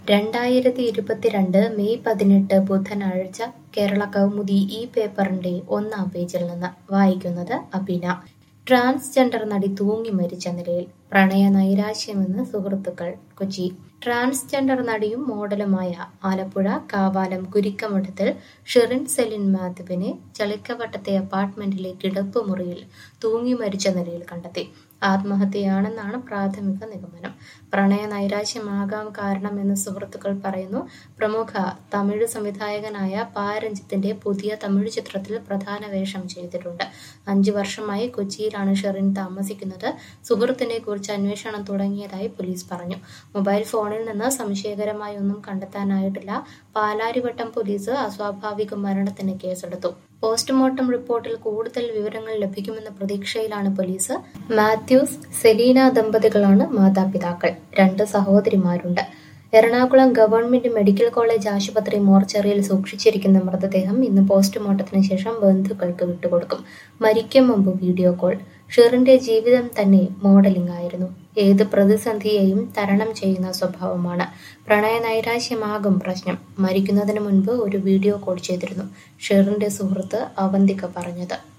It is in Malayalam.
രണ്ടായിരത്തി ഇരുപത്തിരണ്ട് മെയ് പതിനെട്ട് ബുധനാഴ്ച കേരള കൗമുദി ഈ പേപ്പറിന്റെ ഒന്നാം പേജിൽ നിന്ന് വായിക്കുന്നത് അബിന ട്രാൻസ്ജെൻഡർ നടി തൂങ്ങി മരിച്ച നിലയിൽ പ്രണയ നൈരാശ്യമെന്ന് സുഹൃത്തുക്കൾ കൊച്ചി ട്രാൻസ്ജെൻഡർ നടിയും മോഡലുമായ ആലപ്പുഴ കാവാലം കുരിക്കമഠത്തിൽ ഷെറിൻ സെലിൻ മാത്യുവിനെ ചളിക്കവട്ടത്തെ അപ്പാർട്ട്മെന്റിലെ കിടപ്പുമുറിയിൽ തൂങ്ങി മരിച്ച നിലയിൽ കണ്ടെത്തി ആത്മഹത്യയാണെന്നാണ് പ്രാഥമിക നിഗമനം പ്രണയ നൈരാശ്യമാകാം കാരണമെന്ന് സുഹൃത്തുക്കൾ പറയുന്നു പ്രമുഖ തമിഴ് സംവിധായകനായ പാരഞ്ജിത്തിന്റെ പുതിയ തമിഴ് ചിത്രത്തിൽ പ്രധാന വേഷം ചെയ്തിട്ടുണ്ട് അഞ്ചു വർഷമായി കൊച്ചിയിലാണ് ഷെറിൻ താമസിക്കുന്നത് സുഹൃത്തിനെ കുറിച്ച് അന്വേഷണം തുടങ്ങിയതായി പോലീസ് പറഞ്ഞു മൊബൈൽ ഫോണിൽ നിന്ന് സംശയകരമായി ഒന്നും കണ്ടെത്താനായിട്ടില്ല പാലാരിവട്ടം പോലീസ് അസ്വാഭാവിക മരണത്തിന് കേസെടുത്തു പോസ്റ്റ്മോർട്ടം റിപ്പോർട്ടിൽ കൂടുതൽ വിവരങ്ങൾ ലഭിക്കുമെന്ന പ്രതീക്ഷയിലാണ് പോലീസ് മാത്യൂസ് സെലീന ദമ്പതികളാണ് മാതാപിതാക്കൾ രണ്ട് സഹോദരിമാരുണ്ട് എറണാകുളം ഗവൺമെന്റ് മെഡിക്കൽ കോളേജ് ആശുപത്രി മോർച്ചറിയിൽ സൂക്ഷിച്ചിരിക്കുന്ന മൃതദേഹം ഇന്ന് പോസ്റ്റ്മോർട്ടത്തിന് ശേഷം ബന്ധുക്കൾക്ക് വിട്ടുകൊടുക്കും മരിക്കും മുമ്പ് വീഡിയോ കോൾ ഷെറിന്റെ ജീവിതം തന്നെ മോഡലിംഗ് ആയിരുന്നു ഏത് പ്രതിസന്ധിയെയും തരണം ചെയ്യുന്ന സ്വഭാവമാണ് പ്രണയ നൈരാശ്യമാകും പ്രശ്നം മരിക്കുന്നതിന് മുൻപ് ഒരു വീഡിയോ കോൾ ചെയ്തിരുന്നു ഷെറിന്റെ സുഹൃത്ത് അവന്തിക പറഞ്ഞത്